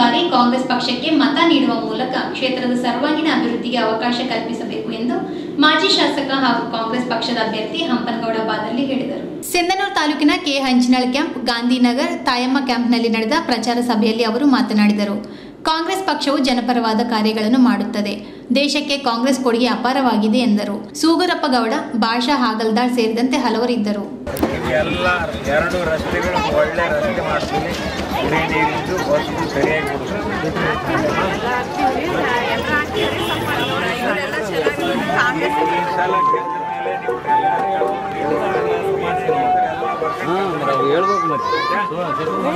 ಬಾರಿ ಕಾಂಗ್ರೆಸ್ ಪಕ್ಷಕ್ಕೆ ಮತ ನೀಡುವ ಮೂಲಕ ಕ್ಷೇತ್ರದ ಸರ್ವಾಂಗೀಣ ಅಭಿವೃದ್ಧಿಗೆ ಅವಕಾಶ ಕಲ್ಪಿಸಬೇಕು ಎಂದು ಮಾಜಿ ಶಾಸಕ ಹಾಗೂ ಕಾಂಗ್ರೆಸ್ ಪಕ್ಷದ ಅಭ್ಯರ್ಥಿ ಹಂಪನಗೌಡ ಬಾದಲ್ಲಿ ಹೇಳಿದರು ಸಿಂಧನೂರು ತಾಲೂಕಿನ ಕೆ ಹಂಚಿನಳ್ ಕ್ಯಾಂಪ್ ಗಾಂಧಿನಗರ್ ತಾಯಮ್ಮ ಕ್ಯಾಂಪ್ನಲ್ಲಿ ನಡೆದ ಪ್ರಚಾರ ಸಭೆಯಲ್ಲಿ ಅವರು ಮಾತನಾಡಿದರು ಕಾಂಗ್ರೆಸ್ ಪಕ್ಷವು ಜನಪರವಾದ ಕಾರ್ಯಗಳನ್ನು ಮಾಡುತ್ತದೆ ದೇಶಕ್ಕೆ ಕಾಂಗ್ರೆಸ್ ಕೊಡುಗೆ ಅಪಾರವಾಗಿದೆ ಎಂದರು ಸೂಗರಪ್ಪ ಗೌಡ ಭಾಷಾ ಹಾಗಲ್ದಾಳ್ ಸೇರಿದಂತೆ ಹಲವರಿದ್ದರು ಎಲ್ಲ ಎರಡು ರಸ್ತೆಗಳು ಒಳ್ಳೆ ರಸ್ತೆ ಮಾಡ್ತೀನಿ ಕುಡಿ ನೀರಿಂದು ಬಸ್ಸು ಸರಿಯಾಗಿ ಕೊಡ್ತೀನಿ ಈ ಸಲ ಗೆದ್ದ ಮೇಲೆ ನೀವು ಹೇಳ್ಬೇಕು ಮತ್ತೆ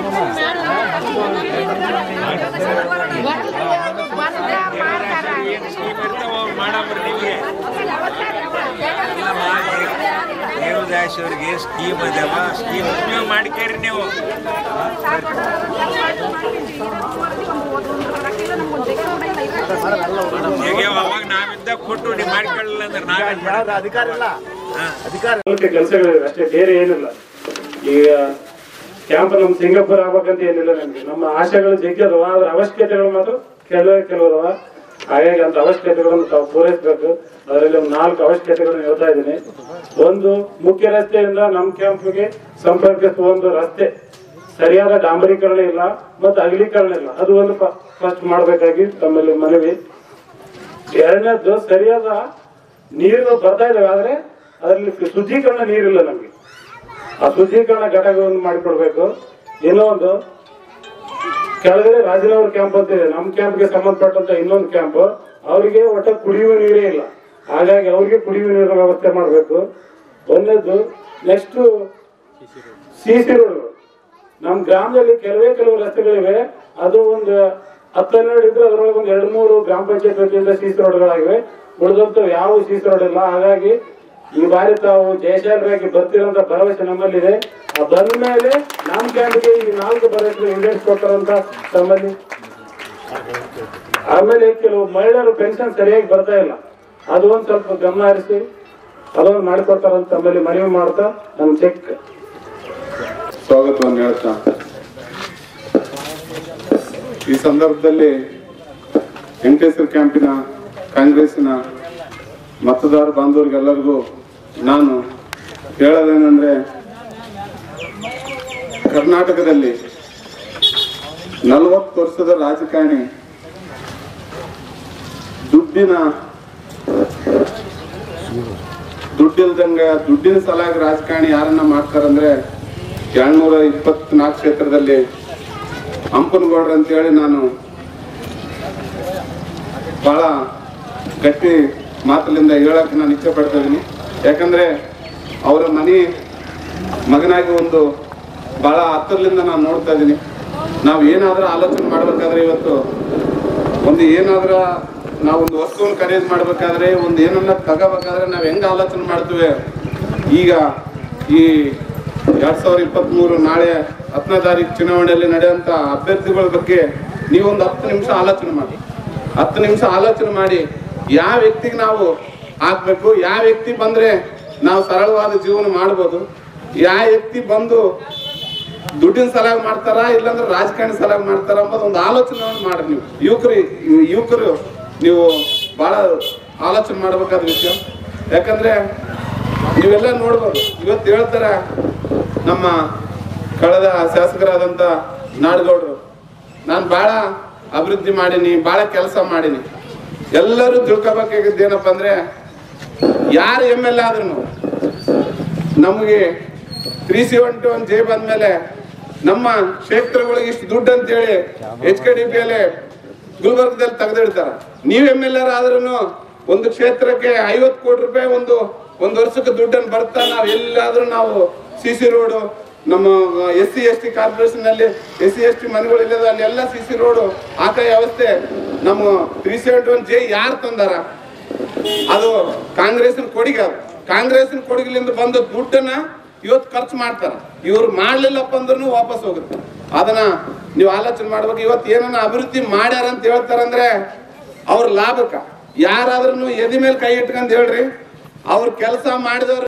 ಸ್ಕೀಮ್ ಇರ್ತಾವ ಅವ್ರು ಮಾಡಂಬ್ರಿ ನಿಮಗೆ ದೇವದಾಸ್ ಅವ್ರಿಗೆ ಸ್ಕೀಮ್ ಅದಾವ ಸ್ಕೀಮ್ ಉಪಯೋಗ ಮಾಡ್ಕೇರಿ ನೀವು ಈಗ ಅವಾಗ ನಾವಿದ್ದ ಕೊಟ್ಟು ನೀವು ಮಾಡ್ಕೊಳ್ಳಿಲ್ಲ ಅಂದ್ರೆ ನಾವೇ ಅಧಿಕಾರ ಇಲ್ಲ ಅಧಿಕಾರ ಮುಖ್ಯ ಕೆಲಸಗಳಿವೆ ಅಷ್ಟೇ ಬೇರೆ ಏನಿಲ್ಲ ಈಗ ಕ್ಯಾಂಪ್ ನಮ್ ಸಿಂಗಾಪುರ್ ಆಗ್ಬೇಕಂತ ಏನಿಲ್ಲ ನಮ್ಗೆ ನಮ್ಮ ಆಶೆಗಳು ಜಗ್ಗಿ ಅದಾವ ಅದ್ರ ಅವಶ್ಯಕತೆಗಳು ಮಾತ್ರ ಕೆಲವೇ ಕೆಲವು ಅದಾವ ಹಾಗಾಗಿ ಅಂತ ಅವಶ್ಯಕತೆಗಳನ್ನು ತಾವು ಪೂರೈಸಬೇಕು ಅದರಲ್ಲಿ ಒಂದು ನಾಲ್ಕು ಅವಶ್ಯಕತೆಗಳನ್ನು ಹೇಳ್ತಾ ಇದ್ದೀನಿ ಒಂದು ಮುಖ್ಯ ರಸ್ತೆಯಿಂದ ನಮ್ಮ ಕ್ಯಾಂಪ್ಗೆ ಸಂಪರ್ಕಿಸುವ ಒಂದು ರಸ್ತೆ ಸರಿಯಾದ ಡಾಂಬರೀಕರಣ ಇಲ್ಲ ಮತ್ತು ಅಗಲೀಕರಣ ಇಲ್ಲ ಅದು ಒಂದು ಫಸ್ಟ್ ಮಾಡಬೇಕಾಗಿ ತಮ್ಮಲ್ಲಿ ಮನವಿ ಎರಡನೇದ್ದು ಸರಿಯಾದ ನೀರು ಬರ್ತಾ ಇದಾವೆ ಆದ್ರೆ ಅದರಲ್ಲಿ ಶುದ್ಧೀಕರಣ ನೀರಿಲ್ಲ ನಮ್ಗೆ ಆ ಶುದ್ಧೀಕರಣ ಘಟಕವನ್ನು ಮಾಡಿಕೊಡ್ಬೇಕು ಇನ್ನೂ ಒಂದು ಕೆಳಗಡೆ ರಾಜನಗರ ಕ್ಯಾಂಪ್ ಅಂತ ಇದೆ ನಮ್ಮ ಕ್ಯಾಂಪ್ಗೆ ಸಂಬಂಧಪಟ್ಟಂತ ಇನ್ನೊಂದು ಕ್ಯಾಂಪ್ ಅವರಿಗೆ ಒಟ್ಟ ಕುಡಿಯುವ ನೀರೇ ಇಲ್ಲ ಹಾಗಾಗಿ ಅವ್ರಿಗೆ ಕುಡಿಯುವ ನೀರಿನ ವ್ಯವಸ್ಥೆ ಮಾಡಬೇಕು ಒಂದನೇದ್ದು ನೆಕ್ಸ್ಟ್ ಸಿ ಸಿ ರೋಡ್ಗಳು ನಮ್ಮ ಗ್ರಾಮದಲ್ಲಿ ಕೆಲವೇ ಕೆಲವು ರಸ್ತೆಗಳಿವೆ ಅದು ಒಂದು ಹತ್ತು ಹನ್ನೆರಡು ಇದ್ರೆ ಅದರೊಳಗೆ ಒಂದು ಎರಡು ಮೂರು ಗ್ರಾಮ ಪಂಚಾಯತ್ ವತಿಯಿಂದ ಸಿ ಸಿ ರೋಡ್ಗಳಾಗಿವೆ ಉಳಿದಂತ ಯಾವ ಸಿ ಸಿ ರೋಡ್ ಇಲ್ಲ ಹಾಗಾಗಿ ಈ ಬಾರಿ ತಾವು ಜಯಶಾಲರಾಗಿ ಬರ್ತಿರೋಂತ ಭರವಸೆ ನಮ್ಮಲ್ಲಿದೆ ಆ ಬಂದ ಮೇಲೆ ನಮ್ಮ ಕ್ಯಾಂಪ್ಗೆ ಈ ನಾಲ್ಕು ಭರವಸೆ ಈಡೇರಿಸ್ಕೊಡ್ತಾರಂತ ತಮ್ಮಲ್ಲಿ ಆಮೇಲೆ ಕೆಲವು ಮಹಿಳೆಯರು ಪೆನ್ಷನ್ ಸರಿಯಾಗಿ ಬರ್ತಾ ಇಲ್ಲ ಅದು ಒಂದ್ ಸ್ವಲ್ಪ ಗಮನ ಹರಿಸಿ ಅದೊಂದು ಮಾಡಿಕೊಡ್ತಾರಂತ ತಮ್ಮಲ್ಲಿ ಮನವಿ ಮಾಡ್ತಾ ನಮ್ ಚೆಕ್ ಸ್ವಾಗತವನ್ನು ಹೇಳ್ತಾ ಈ ಸಂದರ್ಭದಲ್ಲಿ ವೆಂಕಟೇಶ್ವರ ಕ್ಯಾಂಪಿನ ಕಾಂಗ್ರೆಸ್ಸಿನ ಮತದಾರ ಬಾಂಧವರಿಗೆಲ್ಲರಿಗೂ ನಾನು ಹೇಳೋದೇನೆಂದ್ರೆ ಕರ್ನಾಟಕದಲ್ಲಿ ನಲವತ್ತು ವರ್ಷದ ರಾಜಕಾರಣಿ ದುಡ್ಡಿನ ದುಡ್ಡಿಲ್ದಂಗ ದುಡ್ಡಿನ ಸಲಾಗಿ ರಾಜಕಾರಣಿ ಯಾರನ್ನ ಮಾಡ್ತಾರಂದ್ರೆ ಎರಡ್ನೂರ ಇಪ್ಪತ್ನಾಲ್ಕು ಕ್ಷೇತ್ರದಲ್ಲಿ ಹಂಪನಗೌಡ್ರ ಅಂತೇಳಿ ನಾನು ಬಹಳ ಗಟ್ಟಿ ಮಾತಲಿಂದ ಹೇಳಕ್ ನಾನು ಇಚ್ಛೆ ಪಡ್ತಾ ಇದೀನಿ ಯಾಕಂದ್ರೆ ಅವರ ಮನೆ ಮಗನಾಗಿ ಒಂದು ಬಹಳ ಹತ್ತರಲಿಂದ ನಾನು ನೋಡ್ತಾ ಇದ್ದೀನಿ ನಾವು ಏನಾದ್ರೂ ಆಲೋಚನೆ ಮಾಡ್ಬೇಕಾದ್ರೆ ಇವತ್ತು ಒಂದು ಏನಾದ್ರ ನಾವು ಒಂದು ವಸ್ತುವನ್ನು ಖರೀದಿ ಮಾಡ್ಬೇಕಾದ್ರೆ ಒಂದು ಏನನ್ನ ತಗೋಬೇಕಾದ್ರೆ ನಾವು ಹೆಂಗ್ ಆಲೋಚನೆ ಮಾಡ್ತೀವಿ ಈಗ ಈ ಎರಡ್ ಸಾವಿರದ ಇಪ್ಪತ್ತ್ ಮೂರು ನಾಳೆ ಹತ್ತನೇ ತಾರೀಕು ಚುನಾವಣೆಯಲ್ಲಿ ನಡೆಯುವಂತ ಅಭ್ಯರ್ಥಿಗಳ ಬಗ್ಗೆ ನೀವೊಂದು ಹತ್ತು ನಿಮಿಷ ಆಲೋಚನೆ ಮಾಡಿ ಹತ್ತು ನಿಮಿಷ ಆಲೋಚನೆ ಮಾಡಿ ಯಾವ ವ್ಯಕ್ತಿಗೆ ನಾವು ಹಾಕ್ಬೇಕು ಯಾವ ವ್ಯಕ್ತಿ ಬಂದ್ರೆ ನಾವು ಸರಳವಾದ ಜೀವನ ಮಾಡ್ಬೋದು ಯಾವ ವ್ಯಕ್ತಿ ಬಂದು ದುಡ್ಡಿನ ಸಲಾಗಿ ಮಾಡ್ತಾರ ಇಲ್ಲಾಂದ್ರೆ ರಾಜಕಾರಣಿ ಸಲಾಗಿ ಮಾಡ್ತಾರ ಅಂಬೋದು ಒಂದು ಆಲೋಚನೆ ಮಾಡ್ರಿ ನೀವು ಯುವಕರು ಯುವಕರು ನೀವು ಬಹಳ ಆಲೋಚನೆ ಮಾಡ್ಬೇಕಾದ ವಿಷಯ ಯಾಕಂದ್ರೆ ನೀವೆಲ್ಲ ನೋಡ್ಬೋದು ಇವತ್ತು ಹೇಳ್ತಾರ ನಮ್ಮ ಕಳೆದ ಶಾಸಕರಾದಂತ ನಾಡಗೌಡರು ನಾನು ಬಹಳ ಅಭಿವೃದ್ಧಿ ಮಾಡೀನಿ ಬಹಳ ಕೆಲಸ ಮಾಡೀನಿ ಎಲ್ಲರೂ ತಿಳ್ಕೊಬೇಕಾಗಿದ್ದು ಏನಪ್ಪ ಅಂದ್ರೆ ಯಾರು ಎಮ್ ಎಲ್ ಎ ಆದ್ರೂ ನಮಗೆ ತ್ರೀ ಸೆವೆಂಟಿ ಒನ್ ಜೆ ಬಂದ್ಮೇಲೆ ನಮ್ಮ ಕ್ಷೇತ್ರಗಳಿಗೆ ಇಷ್ಟು ದುಡ್ಡು ಅಂತೇಳಿ ಎಚ್ ಕೆ ಡಿ ಪಿ ಅಲ್ಲಿ ಗುಲ್ಬರ್ಗದಲ್ಲಿ ತೆಗೆದಿಡ್ತಾರ ನೀವ್ ಎಮ್ ಎಲ್ ಆರ್ ಆದ್ರೂ ಒಂದು ಕ್ಷೇತ್ರಕ್ಕೆ ಐವತ್ತು ಕೋಟಿ ರೂಪಾಯಿ ಒಂದು ಒಂದು ವರ್ಷಕ್ಕೆ ದುಡ್ಡನ್ನು ಬರ್ತಾ ನಾವು ಎಲ್ಲಾದ್ರೂ ನಾವು ಸಿ ಸಿ ರೋಡು ನಮ್ಮ S C S T corporation ನಲ್ಲಿ ಎಸ್ ಸಿ ಎಸ್ ಟಿ ಮನೆಗಳಿಲ್ಲದ ಅಲ್ಲಿ ಎಲ್ಲ ಸಿ ಸಿ ರೋಡು ಆಕ ವ್ಯವಸ್ಥೆ ನಮ್ಮ ತ್ರೀ ಸೆವೆಂಟಿ ಒನ್ ಜೆ ಯಾರು ತಂದಾರ ಅದು ಕಾಂಗ್ರೆಸ್ನ ಕೊಡುಗೆ ಅದು ಕಾಂಗ್ರೆಸ್ನ ಕೊಡುಗೆಲಿಂದ ಬಂದ ದುಡ್ಡನ್ನ ಇವತ್ತು ಖರ್ಚು ಮಾಡ್ತಾರ ಇವ್ರು ಮಾಡ್ಲಿಲ್ಲಪ್ಪ ಅಂದ್ರೂ ವಾಪಸ್ ಹೋಗುತ್ತೆ ಅದನ್ನ ನೀವು ಆಲೋಚನೆ ಮಾಡ್ಬೇಕು ಇವತ್ತು ಏನನ್ನ ಅಭಿವೃದ್ಧಿ ಮಾಡ್ಯಾರ ಅಂತ ಹೇಳ್ತಾರಂದ್ರೆ ಅವ್ರ ಲಾಭಕ್ಕ ಯಾರಾದ್ರೂ ಎದಿ ಮೇಲೆ ಕೈ ಇಟ್ಕೊಂಡ್ ಹೇಳ್ರಿ ಅವ್ರ ಕೆಲಸ ಮಾಡಿದವ್ರು